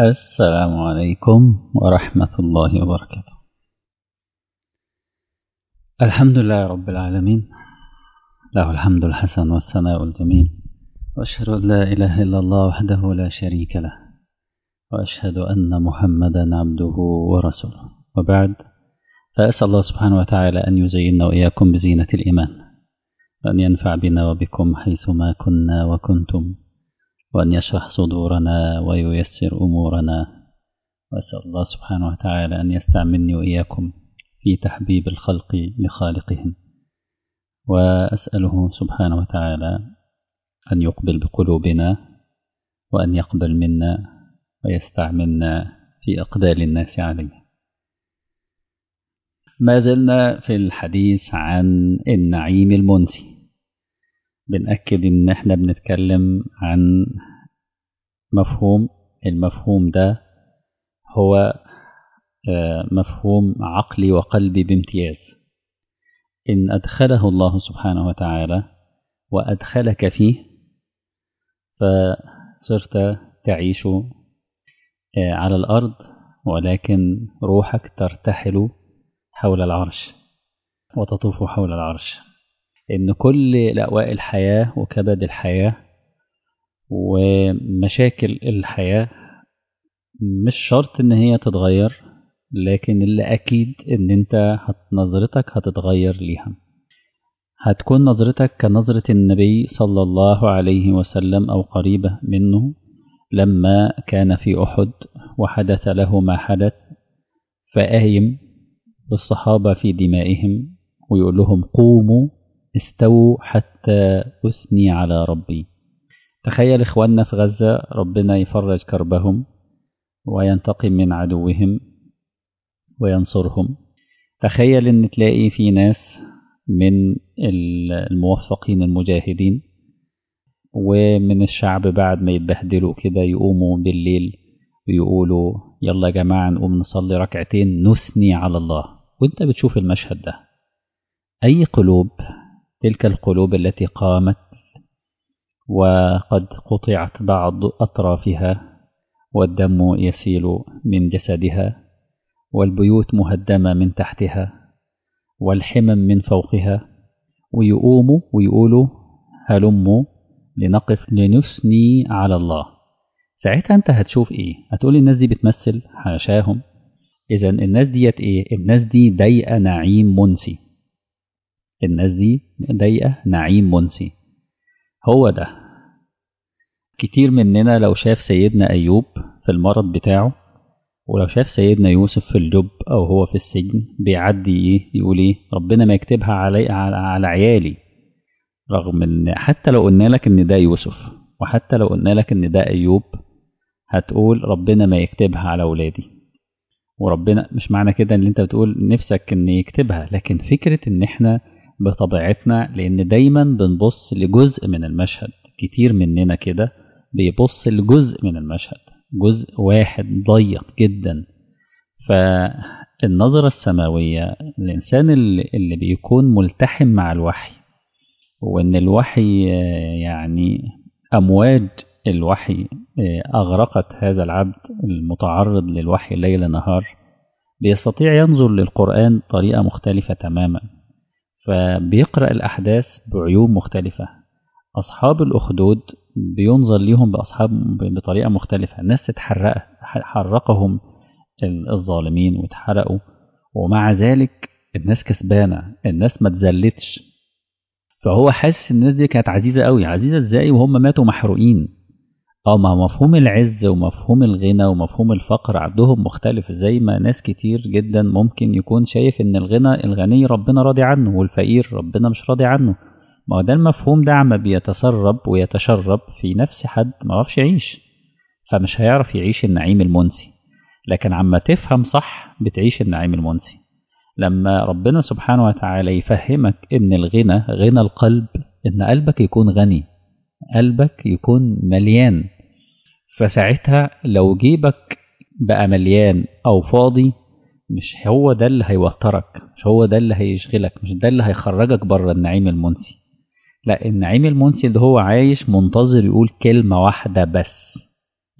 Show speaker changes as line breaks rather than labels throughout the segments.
السلام عليكم ورحمة الله وبركاته الحمد لله رب العالمين له الحمد الحسن والثناء الجميل وأشهد أن لا إله إلا الله وحده لا شريك له وأشهد أن محمدا عبده ورسوله وبعد فأسأل الله سبحانه وتعالى أن يزيننا وإياكم بزينة الإيمان وأن ينفع بنا وبكم حيثما كنا وكنتم وأن يشرح صدورنا وييسر أمورنا وأسأل الله سبحانه وتعالى أن يستعملني وإياكم في تحبيب الخلق لخالقهم وأسأله سبحانه وتعالى أن يقبل بقلوبنا وأن يقبل منا ويستعملنا في أقدال الناس عليه ما زلنا في الحديث عن النعيم المنسي بنأكد إن إحنا بنتكلم عن مفهوم المفهوم ده هو مفهوم عقلي وقلبي بامتياز إن أدخله الله سبحانه وتعالى وأدخلك فيه فصرت تعيش على الأرض ولكن روحك ترتحل حول العرش وتطوف حول العرش إن كل لأواء الحياة وكبد الحياة ومشاكل الحياة مش شرط إن هي تتغير لكن اللي أكيد إن أنت نظرتك هتتغير ليها هتكون نظرتك كنظرة النبي صلى الله عليه وسلم أو قريبة منه لما كان في أحد وحدث له ما حدث فأهيم بالصحابة في دمائهم ويقول لهم قوموا استووا حتى أثني على ربي تخيل إخواننا في غزة ربنا يفرج كربهم وينتقم من عدوهم وينصرهم تخيل ان تلاقي في ناس من الموفقين المجاهدين ومن الشعب بعد ما يتبهدلوا كده يقوموا بالليل ويقولوا يلا يا جماعة نقوم نصلي ركعتين نثني على الله وانت بتشوف المشهد ده أي قلوب تلك القلوب التي قامت وقد قطعت بعض أطرافها والدم يسيل من جسدها والبيوت مهدمة من تحتها والحمم من فوقها ويقوموا ويقولوا هلموا لنقف لنثني على الله ساعتها انت هتشوف ايه هتقول الناس دي بتمثل حاشاهم اذا الناس ديت ايه الناس دي ضيقه نعيم منسي الناس دي ضيقه نعيم منسي هو ده كتير مننا لو شاف سيدنا ايوب في المرض بتاعه ولو شاف سيدنا يوسف في الجب او هو في السجن بيعدي ايه يقول ايه ربنا ما يكتبها علي على, على عيالي رغم ان حتى لو قلنا لك ان ده يوسف وحتى لو قلنا لك ان ده ايوب هتقول ربنا ما يكتبها على اولادي وربنا مش معنى كده ان انت بتقول نفسك ان يكتبها لكن فكرة ان احنا بطبيعتنا لان دايما بنبص لجزء من المشهد كتير مننا كده بيبص لجزء من المشهد جزء واحد ضيق جدا فالنظرة السماوية الإنسان اللي بيكون ملتحم مع الوحي وإن الوحي يعني أمواج الوحي أغرقت هذا العبد المتعرض للوحي ليل نهار بيستطيع ينظر للقرآن بطريقة مختلفة تماما فبيقرأ الأحداث بعيون مختلفة أصحاب الأخدود بينظر ليهم بأصحاب بطريقة مختلفة الناس اتحرق حرقهم الظالمين واتحرقوا ومع ذلك الناس كسبانة الناس ما تزلتش فهو حاسس الناس دي كانت عزيزة قوي عزيزة ازاي وهم ماتوا محروقين اه ما مفهوم العز ومفهوم الغنى ومفهوم الفقر عندهم مختلف زي ما ناس كتير جدا ممكن يكون شايف ان الغنى الغني ربنا راضي عنه والفقير ربنا مش راضي عنه ما هو ده المفهوم ده عم بيتسرب ويتشرب في نفس حد ما عرفش يعيش فمش هيعرف يعيش النعيم المنسي لكن عما تفهم صح بتعيش النعيم المنسي لما ربنا سبحانه وتعالى يفهمك ان الغنى غنى القلب ان قلبك يكون غني قلبك يكون مليان فساعتها لو جيبك بقى مليان او فاضي مش هو ده اللي هيوترك مش هو ده اللي هيشغلك مش ده اللي هيخرجك بره النعيم المنسي لا النعيم المنسي ده هو عايش منتظر يقول كلمة واحدة بس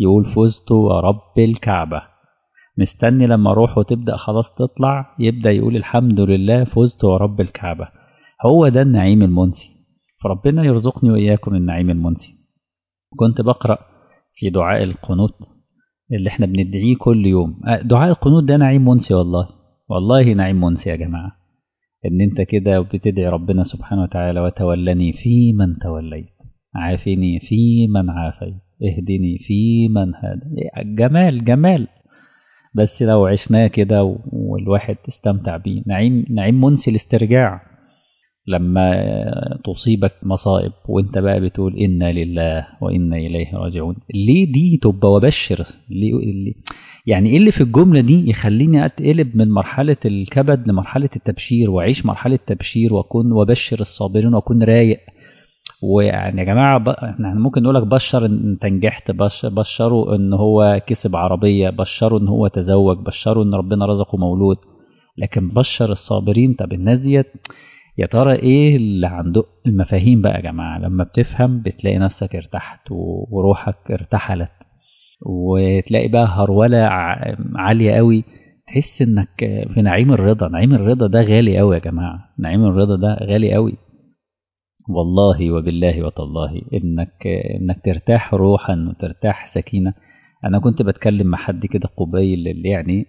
يقول فزت ورب الكعبة مستني لما روحه تبدأ خلاص تطلع يبدأ يقول الحمد لله فزت ورب الكعبة هو ده النعيم المنسي فربنا يرزقني وإياكم النعيم المنسي كنت بقرأ في دعاء القنوت اللي احنا بندعيه كل يوم دعاء القنوت ده نعيم منسي والله والله نعيم منسي يا جماعة ان انت كده بتدعي ربنا سبحانه وتعالى وتولني في من توليت عافني في من عافيت اهدني في من هدى جمال جمال بس لو عشناه كده والواحد استمتع بيه نعيم نعيم منسي الاسترجاع لما تصيبك مصائب وانت بقى بتقول انا لله وانا اليه راجعون ليه دي تبقى وبشر ليه يعني ايه اللي في الجمله دي يخليني اتقلب من مرحله الكبد لمرحله التبشير واعيش مرحله تبشير واكون وبشر الصابرين واكون رايق ويعني يا جماعه ب... احنا ممكن نقول لك بشر ان انت نجحت بش... بشروا ان هو كسب عربيه بشروا ان هو تزوج بشروا ان ربنا رزقه مولود لكن بشر الصابرين طب الناس ديت يا ترى ايه اللي عنده المفاهيم بقى يا جماعه لما بتفهم بتلاقي نفسك ارتحت وروحك ارتحلت وتلاقي بقى هروله عاليه قوي تحس انك في نعيم الرضا نعيم الرضا ده غالي قوي يا جماعه نعيم الرضا ده غالي قوي والله وبالله وتالله انك انك ترتاح روحا وترتاح سكينه انا كنت بتكلم مع حد كده قبيل يعني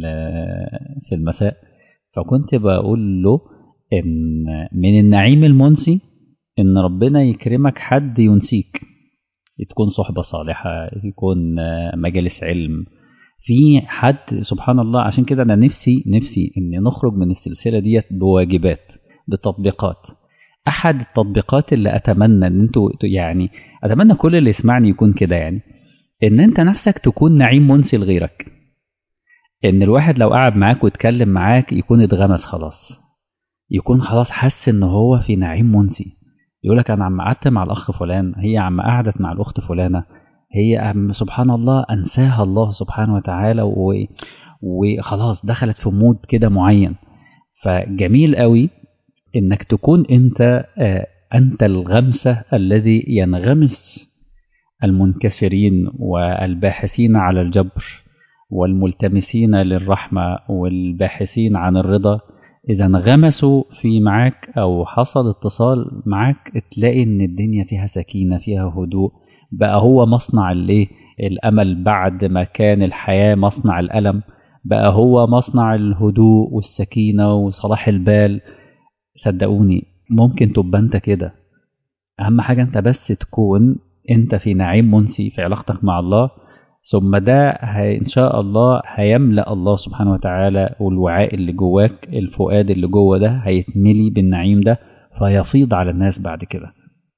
في المساء فكنت بقول له ان من النعيم المنسي ان ربنا يكرمك حد ينسيك تكون صحبه صالحه يكون مجالس علم في حد سبحان الله عشان كده انا نفسي نفسي ان نخرج من السلسله ديت بواجبات بتطبيقات احد التطبيقات اللي اتمنى ان انتوا يعني اتمنى كل اللي يسمعني يكون كده يعني ان انت نفسك تكون نعيم منسي لغيرك ان الواحد لو قعد معاك واتكلم معاك يكون اتغمس خلاص يكون خلاص حس ان هو في نعيم منسي يقول لك انا عم قعدت مع الاخ فلان هي عم قعدت مع الاخت فلانه هي عم سبحان الله انساها الله سبحانه وتعالى و... وخلاص دخلت في مود كده معين فجميل قوي انك تكون انت انت الغمسه الذي ينغمس المنكسرين والباحثين على الجبر والملتمسين للرحمه والباحثين عن الرضا اذا انغمسوا في معاك او حصل اتصال معاك تلاقي ان الدنيا فيها سكينه فيها هدوء بقى هو مصنع الايه الامل بعد ما كان الحياه مصنع الالم بقى هو مصنع الهدوء والسكينه وصلاح البال صدقوني ممكن تبقى انت كده اهم حاجه انت بس تكون انت في نعيم منسي في علاقتك مع الله ثم ده ان شاء الله هيملا الله سبحانه وتعالى والوعاء اللي جواك الفؤاد اللي جوه ده هيتملي بالنعيم ده فيفيض على الناس بعد كده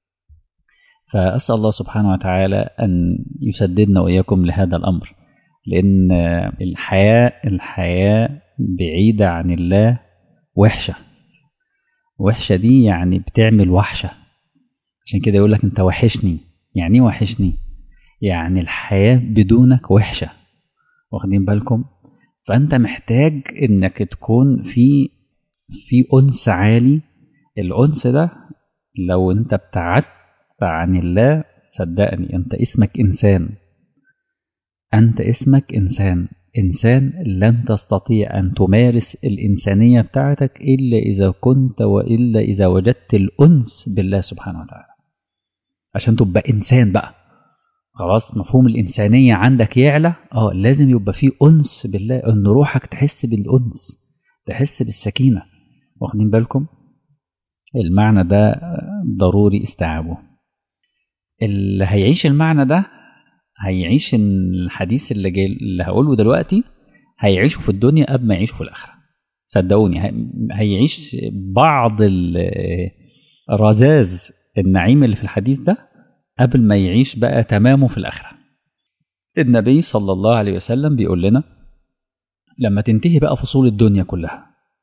فاسال الله سبحانه وتعالى ان يسددنا واياكم لهذا الامر لان الحياه الحياه بعيده عن الله وحشه وحشه دي يعني بتعمل وحشه عشان كده يقول لك انت وحشني يعني ايه وحشني يعني الحياه بدونك وحشه واخدين بالكم فانت محتاج انك تكون في في انس عالي الانس ده لو انت ابتعدت عن الله صدقني انت اسمك انسان انت اسمك انسان انسان لن تستطيع ان تمارس الانسانيه بتاعتك الا اذا كنت والا اذا وجدت الانس بالله سبحانه وتعالى عشان تبقى انسان بقى خلاص مفهوم الانسانيه عندك يعلى اه لازم يبقى فيه انس بالله ان روحك تحس بالانس تحس بالسكينه واخدين بالكم المعنى ده ضروري استيعابه اللي هيعيش المعنى ده هيعيش الحديث اللي جاي اللي هقوله دلوقتي هيعيشه في الدنيا قبل ما يعيشه في الاخره صدقوني هيعيش بعض رذاذ النعيم اللي في الحديث ده قبل ما يعيش بقى تمامه في الاخره النبي صلى الله عليه وسلم بيقول لنا لما تنتهي بقى فصول الدنيا كلها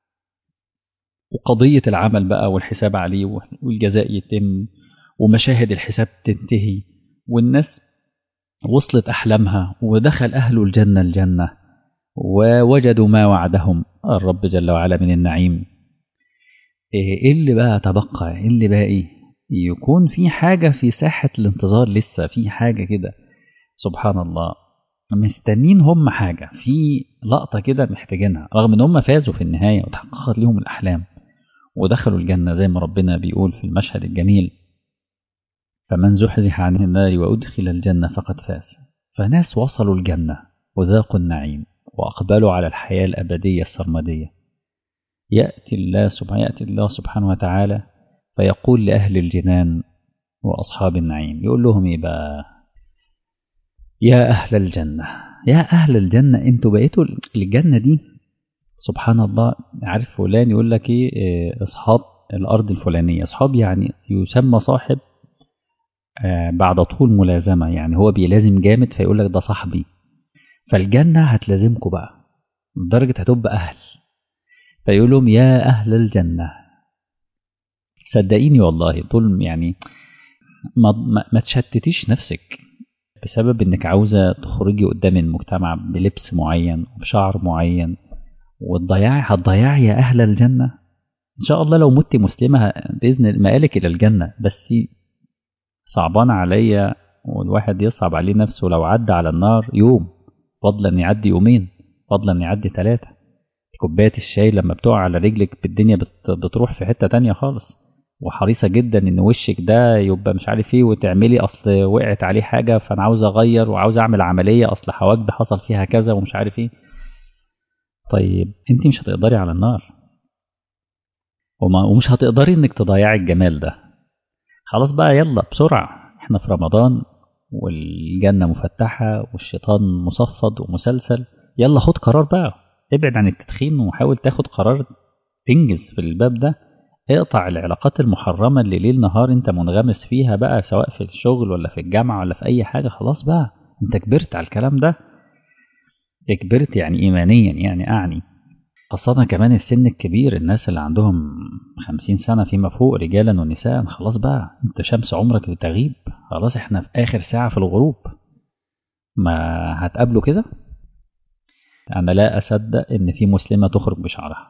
وقضيه العمل بقى والحساب عليه والجزاء يتم ومشاهد الحساب تنتهي والناس وصلت أحلامها ودخل أهل الجنة الجنة ووجدوا ما وعدهم الرب جل وعلا من النعيم إيه اللي بقى تبقى إيه اللي باقي يكون في حاجة في ساحة الانتظار لسه في حاجة كده سبحان الله مستنين هم حاجة في لقطة كده محتاجينها رغم ان هم فازوا في النهاية وتحققت لهم الأحلام ودخلوا الجنة زي ما ربنا بيقول في المشهد الجميل فمن زحزح عن النار وأدخل الجنة فقد فاز فناس وصلوا الجنة وذاقوا النعيم وأقبلوا على الحياة الأبدية السرمدية يأتي الله سبحانه يأتي الله سبحانه وتعالى فيقول لأهل الجنان وأصحاب النعيم يقول لهم إيه بقى يا أهل الجنة يا أهل الجنة أنتوا بقيتوا الجنة دي سبحان الله عارف فلان يقول لك إيه أصحاب الأرض الفلانية أصحاب يعني يسمى صاحب بعد طول ملازمة يعني هو بيلازم جامد فيقول لك ده صاحبي فالجنة هتلازمكم بقى لدرجة هتبقى أهل فيقول لهم يا أهل الجنة صدقيني والله طول يعني ما, ما, ما تشتتيش نفسك بسبب انك عاوزة تخرجي قدام المجتمع بلبس معين وبشعر معين وتضيعي هتضيعي يا أهل الجنة إن شاء الله لو مت مسلمة بإذن مقالك إلى الجنة بس صعبان عليا والواحد يصعب عليه نفسه لو عدى على النار يوم فضلا يعدي يومين فضلا يعدي ثلاثة كوباية الشاي لما بتقع على رجلك الدنيا بتروح في حتة تانية خالص وحريصة جدا ان وشك ده يبقى مش عارف ايه وتعملي اصل وقعت عليه حاجة فانا عاوز اغير وعاوز اعمل عملية اصل حواجبي حصل فيها كذا ومش عارف ايه طيب انت مش هتقدري على النار وما ومش هتقدري انك تضيعي الجمال ده خلاص بقى يلا بسرعة احنا في رمضان والجنة مفتحة والشيطان مصفد ومسلسل يلا خد قرار بقى ابعد عن التدخين وحاول تاخد قرار تنجز في الباب ده اقطع العلاقات المحرمة اللي ليل نهار انت منغمس فيها بقى سواء في الشغل ولا في الجامعة ولا في اي حاجة خلاص بقى انت كبرت على الكلام ده كبرت يعني ايمانيا يعني اعني خاصة كمان السن الكبير الناس اللي عندهم خمسين سنة فيما فوق رجالا ونساء خلاص بقى انت شمس عمرك بتغيب خلاص احنا في اخر ساعة في الغروب ما هتقابله كده انا لا اصدق ان في مسلمة تخرج بشعرها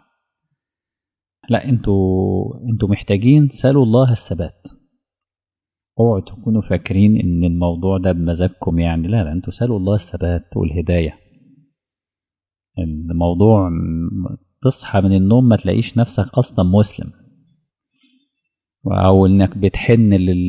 لا انتوا انتوا محتاجين سالوا الله الثبات اوعوا تكونوا فاكرين ان الموضوع ده بمزاجكم يعني لا لا انتوا سالوا الله الثبات والهدايه الموضوع تصحى من النوم ما تلاقيش نفسك اصلا مسلم او انك بتحن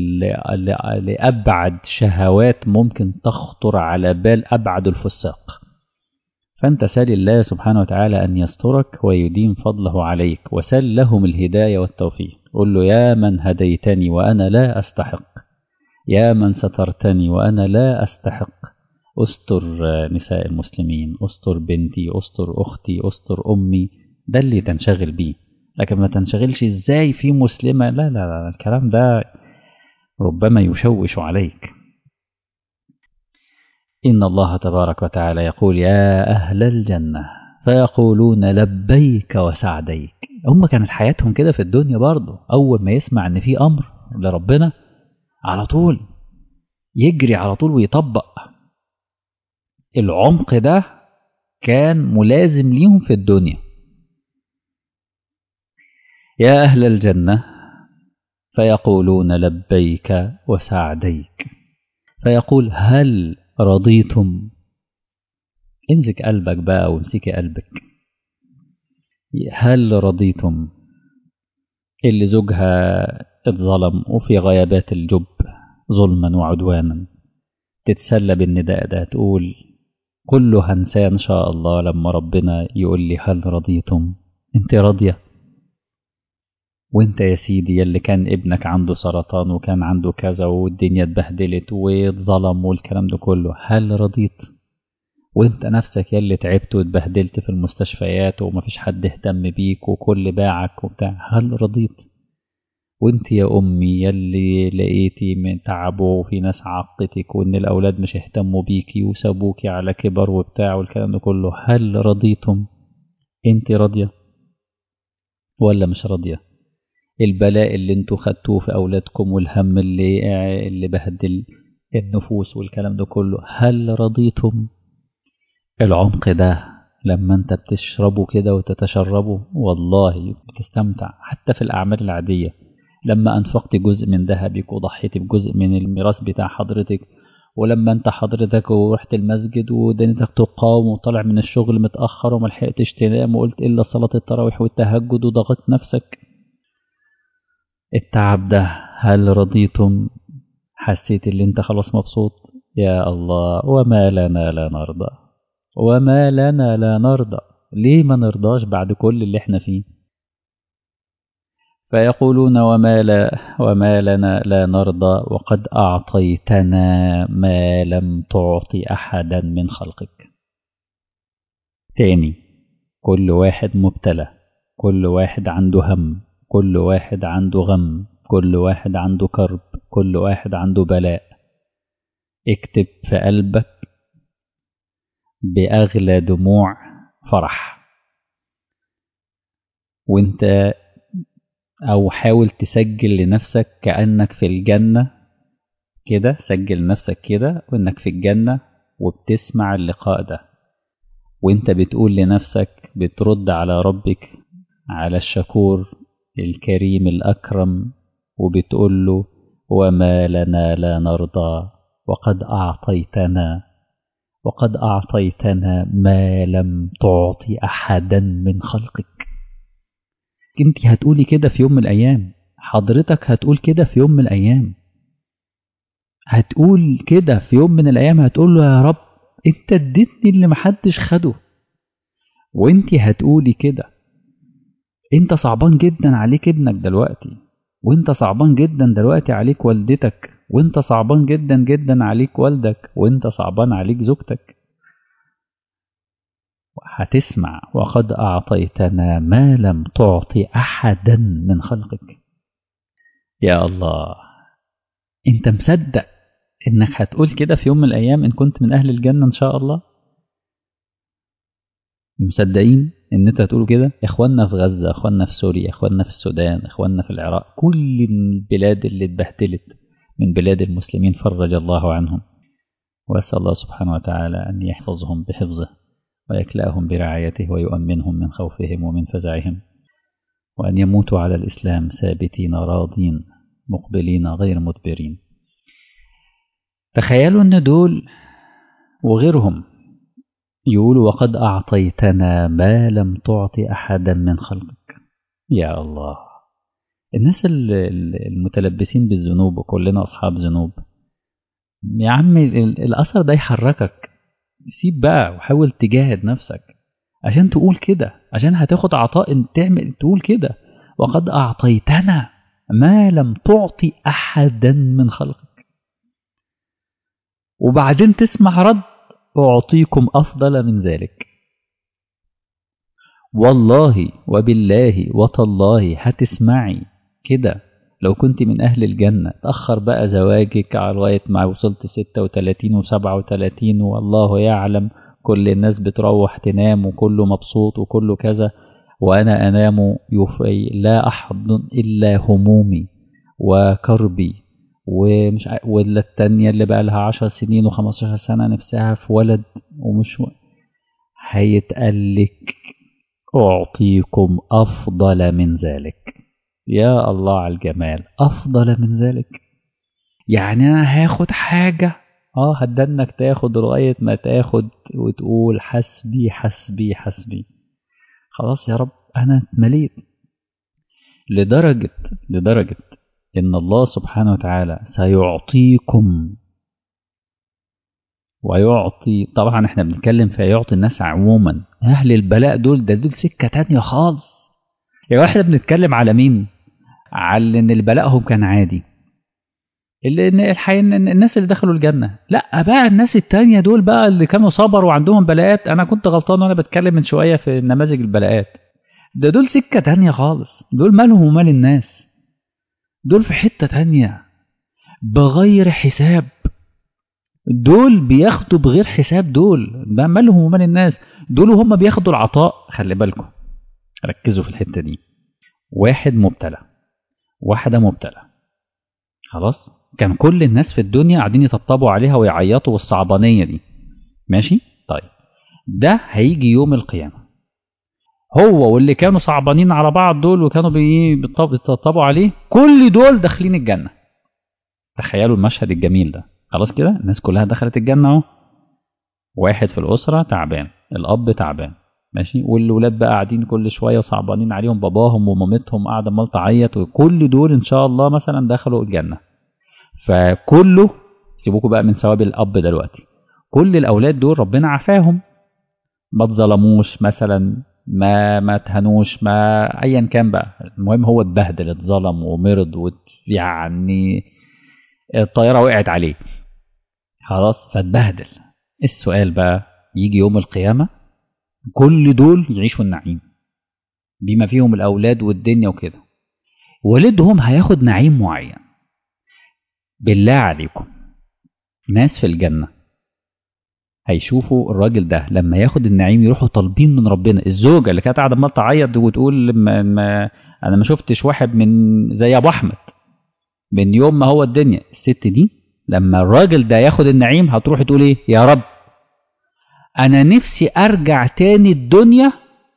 لابعد شهوات ممكن تخطر على بال ابعد الفساق فانت سال الله سبحانه وتعالى ان يسترك ويديم فضله عليك وسل لهم الهدايه والتوفيق قل له يا من هديتني وانا لا استحق يا من سترتني وانا لا استحق استر نساء المسلمين استر بنتي استر اختي استر امي ده اللي تنشغل بيه لكن ما تنشغلش ازاي في مسلمه لا لا لا الكلام ده ربما يشوش عليك ان الله تبارك وتعالى يقول يا اهل الجنه فيقولون لبيك وسعديك هم كانت حياتهم كده في الدنيا برضه اول ما يسمع ان في امر لربنا على طول يجري على طول ويطبق العمق ده كان ملازم ليهم في الدنيا يا أهل الجنة فيقولون لبيك وسعديك فيقول هل رضيتم امسك قلبك بقى وامسكي قلبك هل رضيتم اللي زوجها اتظلم وفي غيابات الجب ظلما وعدوانا تتسلى بالنداء ده تقول كله هنساه ان شاء الله لما ربنا يقول لي هل رضيتم انت راضيه وانت يا سيدي يلي كان ابنك عنده سرطان وكان عنده كذا والدنيا اتبهدلت واتظلم والكلام ده كله هل رضيت وانت نفسك يلي تعبت واتبهدلت في المستشفيات ومفيش حد اهتم بيك وكل باعك وبتاع هل رضيت وانت يا امي يلي لقيتي من تعبه وفي ناس عقتك وان الاولاد مش اهتموا بيكي وسابوكي على كبر وبتاع والكلام ده كله هل رضيتم انت راضيه ولا مش راضيه البلاء اللي انتوا خدتوه في اولادكم والهم اللي اللي بهدل النفوس والكلام ده كله هل رضيتم العمق ده لما انت بتشربه كده وتتشربه والله بتستمتع حتى في الاعمال العاديه لما انفقت جزء من ذهبك وضحيت بجزء من الميراث بتاع حضرتك ولما انت حضرتك ورحت المسجد ودنيتك تقاوم وطالع من الشغل متأخر وما لحقتش تنام وقلت إلا صلاة التراويح والتهجد وضغطت نفسك التعب ده هل رضيتم حسيت اللي انت خلاص مبسوط يا الله وما لنا لا نرضى وما لنا لا نرضى ليه ما نرضاش بعد كل اللي احنا فيه فيقولون وما, لا وما لنا لا نرضى وقد أعطيتنا ما لم تعطي أحدا من خلقك تاني كل واحد مبتلى كل واحد عنده هم كل واحد عنده غم كل واحد عنده كرب كل واحد عنده بلاء اكتب في قلبك بأغلى دموع فرح وانت او حاول تسجل لنفسك كأنك في الجنة كده سجل لنفسك كده وانك في الجنة وبتسمع اللقاء ده وانت بتقول لنفسك بترد على ربك على الشكور الكريم الأكرم وبتقول له وما لنا لا نرضى وقد أعطيتنا وقد أعطيتنا ما لم تعطي أحدا من خلقك انت هتقولي كده في يوم من الأيام حضرتك هتقول كده في يوم من الأيام هتقول كده في يوم من الأيام هتقول له يا رب انت اديتني اللي محدش خده وانت هتقولي كده انت صعبان جدا عليك ابنك دلوقتي وانت صعبان جدا دلوقتي عليك والدتك وانت صعبان جدا جدا عليك والدك وانت صعبان عليك زوجتك هتسمع وقد أعطيتنا ما لم تعطي أحدا من خلقك يا الله انت مصدق انك هتقول كده في يوم من الأيام إن كنت من أهل الجنة إن شاء الله مصدقين ان انت هتقولوا كده اخواننا في غزة اخواننا في سوريا اخواننا في السودان اخواننا في العراق كل البلاد اللي اتبهدلت من بلاد المسلمين فرج الله عنهم واسال الله سبحانه وتعالى ان يحفظهم بحفظه ويكلأهم برعايته ويؤمنهم من خوفهم ومن فزعهم وأن يموتوا على الإسلام ثابتين راضين مقبلين غير مدبرين تخيلوا أن دول وغيرهم يقول وقد أعطيتنا ما لم تعطي أحدا من خلقك يا الله الناس المتلبسين بالذنوب وكلنا أصحاب ذنوب يا عم الأثر ده يحركك سيب بقى وحاول تجاهد نفسك عشان تقول كده عشان هتاخد عطاء تعمل تقول كده وقد أعطيتنا ما لم تعطي أحدا من خلقك وبعدين تسمع رد أعطيكم أفضل من ذلك والله وبالله وتالله هتسمعي كده لو كنت من أهل الجنة تأخر بقى زواجك على لغاية ما وصلت 36 و37 والله يعلم كل الناس بتروح تنام وكله مبسوط وكله كذا وأنا أنام يفي لا أحضن إلا همومي وكربي ومش ولا التانية اللي بقى لها 10 سنين و15 سنة نفسها في ولد ومش هيتقلك أعطيكم أفضل من ذلك يا الله على الجمال أفضل من ذلك يعني أنا هاخد حاجة اه هتدنك تاخد لغاية ما تاخد وتقول حسبي حسبي حسبي خلاص يا رب أنا اتمليت لدرجة لدرجة إن الله سبحانه وتعالى سيعطيكم ويعطي طبعا احنا بنتكلم في يعطي الناس عموما أهل البلاء دول ده دول سكة تانية خالص يا احنا بنتكلم على مين على ان البلاءهم كان عادي اللي ان الحقيقه ان الناس اللي دخلوا الجنه لا بقى الناس التانية دول بقى اللي كانوا صبروا وعندهم بلاءات انا كنت غلطان وانا بتكلم من شويه في نماذج البلاءات ده دول سكه تانية خالص دول مالهم ومال الناس دول في حته تانية بغير حساب دول بياخدوا بغير حساب دول ده مالهم ومال الناس دول وهم بياخدوا العطاء خلي بالكم ركزوا في الحته دي واحد مبتلى واحده مبتلى خلاص كان كل الناس في الدنيا قاعدين يطبطبوا عليها ويعيطوا والصعبانيه دي ماشي طيب ده هيجي يوم القيامه هو واللي كانوا صعبانين على بعض دول وكانوا بيطبطبوا عليه كل دول داخلين الجنه تخيلوا المشهد الجميل ده خلاص كده الناس كلها دخلت الجنة اهو واحد في الأسرة تعبان الأب تعبان ماشي والولاد بقى قاعدين كل شوية صعبانين عليهم باباهم ومامتهم قاعدة عمال تعيط وكل دول إن شاء الله مثلا دخلوا الجنة فكله سيبوكوا بقى من ثواب الأب دلوقتي كل الأولاد دول ربنا عافاهم ما اتظلموش مثلا ما ما تهنوش ما ايا كان بقى المهم هو اتبهدل اتظلم ومرض ويعني الطياره وقعت عليه خلاص فاتبهدل السؤال بقى يجي يوم القيامه كل دول يعيشوا النعيم بما فيهم الاولاد والدنيا وكده والدهم هياخد نعيم معين بالله عليكم ناس في الجنه هيشوفوا الراجل ده لما ياخد النعيم يروحوا طالبين من ربنا الزوجه اللي كانت قاعده عمال تعيط وتقول ما ما انا ما شفتش واحد من زي ابو احمد من يوم ما هو الدنيا الست دي لما الراجل ده ياخد النعيم هتروح تقول ايه يا رب انا نفسي ارجع تاني الدنيا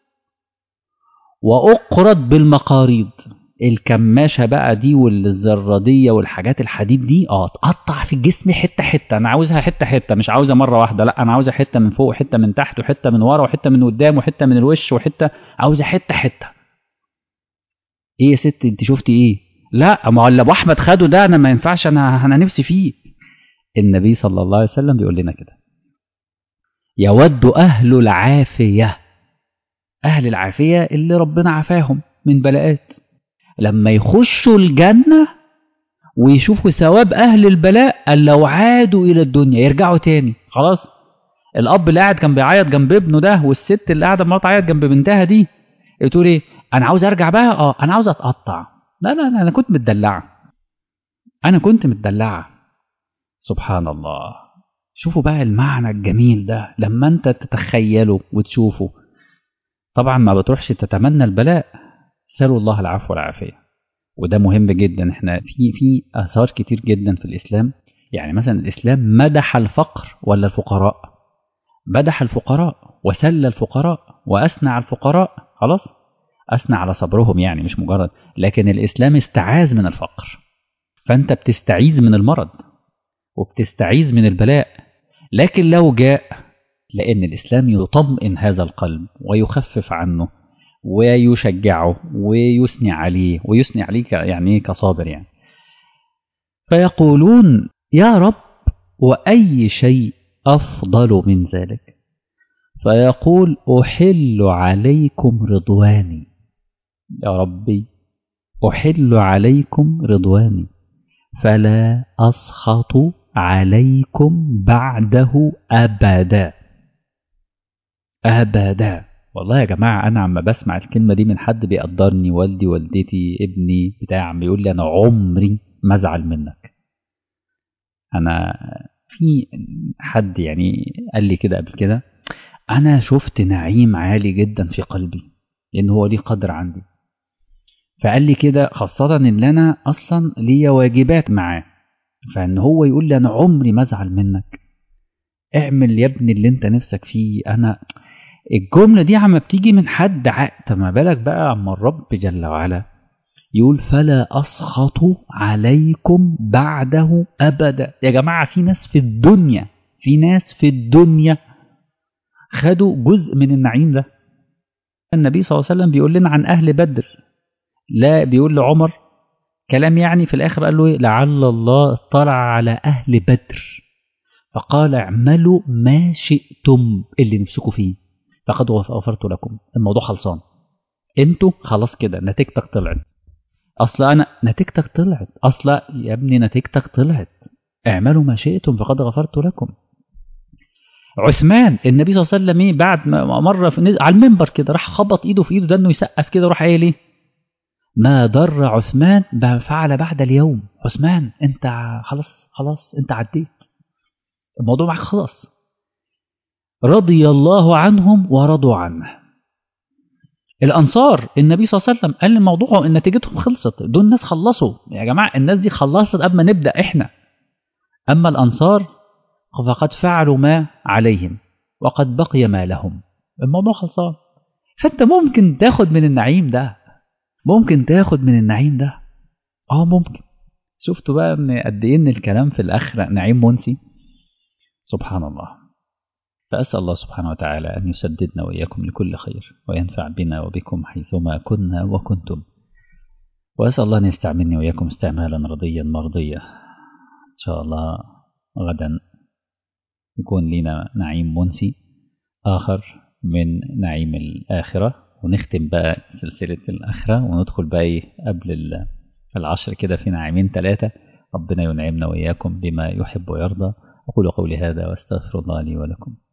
واقرض بالمقاريض الكماشه بقى دي والزراديه والحاجات الحديد دي اه تقطع في الجسم حته حته انا عاوزها حته حته مش عاوزها مره واحده لا انا عاوزها حته من فوق وحته من تحت وحته من ورا وحته من قدام وحته من الوش وحته عاوزها حته حته ايه يا ست انت شفتي ايه لا ما هو اللي ابو احمد خده ده انا ما ينفعش انا انا نفسي فيه النبي صلى الله عليه وسلم بيقول لنا كده يود اهل العافيه اهل العافيه اللي ربنا عافاهم من بلاءات لما يخشوا الجنة ويشوفوا ثواب أهل البلاء قال لو عادوا إلى الدنيا يرجعوا تاني خلاص الأب اللي قاعد كان بيعيط جنب ابنه ده والست اللي قاعدة ما تعيط جنب بنتها دي تقول إيه أنا عاوز أرجع بقى أه أنا عاوز أتقطع لا لا لا أنا كنت متدلعة أنا كنت متدلعة سبحان الله شوفوا بقى المعنى الجميل ده لما أنت تتخيله وتشوفه طبعا ما بتروحش تتمنى البلاء سألوا الله العفو والعافية وده مهم جدا احنا في في آثار كتير جدا في الإسلام يعني مثلا الإسلام مدح الفقر ولا الفقراء مدح الفقراء وسل الفقراء وأثنى على الفقراء خلاص أثنى على صبرهم يعني مش مجرد لكن الإسلام استعاذ من الفقر فأنت بتستعيذ من المرض وبتستعيذ من البلاء لكن لو جاء لأن الإسلام يطمئن هذا القلب ويخفف عنه ويشجعه ويثني عليه ويثني عليه يعني كصابر يعني فيقولون يا رب وأي شيء أفضل من ذلك فيقول أحل عليكم رضواني يا ربي أحل عليكم رضواني فلا أسخط عليكم بعده أبدا أبدا والله يا جماعة أنا عم بسمع الكلمة دي من حد بيقدرني والدي والدتي ابني بتاع عم بيقول لي أنا عمري ما أزعل منك أنا في حد يعني قال لي كده قبل كده أنا شفت نعيم عالي جدا في قلبي لأن هو ليه قدر عندي فقال لي كده خاصة إن أنا أصلا ليا واجبات معاه فإن هو يقول لي أنا عمري ما أزعل منك اعمل يا ابني اللي أنت نفسك فيه أنا الجملة دي عم بتيجي من حد عقد ما بالك بقى عم الرب جل وعلا يقول فلا أسخط عليكم بعده أبدا يا جماعة في ناس في الدنيا في ناس في الدنيا خدوا جزء من النعيم ده النبي صلى الله عليه وسلم بيقول لنا عن أهل بدر لا بيقول لعمر كلام يعني في الآخر قال له إيه لعل الله اطلع على أهل بدر فقال اعملوا ما شئتم اللي نفسكم فيه فقد غفرت لكم الموضوع خلصان انتوا خلاص كده نتيجتك طلعت اصل انا نتيجتك طلعت اصل يا ابني نتيجتك طلعت اعملوا ما شئتم فقد غفرت لكم عثمان النبي صلى الله عليه وسلم ايه بعد ما مره في على المنبر كده راح خبط ايده في ايده ده انه يسقف كده راح قايل ايه ما ضر عثمان ما فعل بعد اليوم عثمان انت خلاص خلاص انت عديت الموضوع معاك خلاص رضي الله عنهم ورضوا عنه الانصار النبي صلى الله عليه وسلم قال الموضوع ان نتيجتهم خلصت دول الناس خلصوا يا جماعه الناس دي خلصت قبل ما نبدا احنا اما الانصار فقد فعلوا ما عليهم وقد بقي ما لهم الموضوع خلصان فانت ممكن تاخد من النعيم ده ممكن تاخد من النعيم ده اه ممكن شفتوا بقى ان قد ايه ان الكلام في الاخره نعيم منسي سبحان الله فاسال الله سبحانه وتعالى ان يسددنا واياكم لكل خير وينفع بنا وبكم حيثما كنا وكنتم واسال الله ان يستعملني واياكم استعمالا رضيا مرضيا ان شاء الله غدا يكون لنا نعيم منسي اخر من نعيم الاخره ونختم بقى سلسله الاخره وندخل بقى ايه قبل العشر كده في نعيمين ثلاثة ربنا ينعمنا وإياكم بما يحب ويرضى أقول قولي هذا وأستغفر الله لي ولكم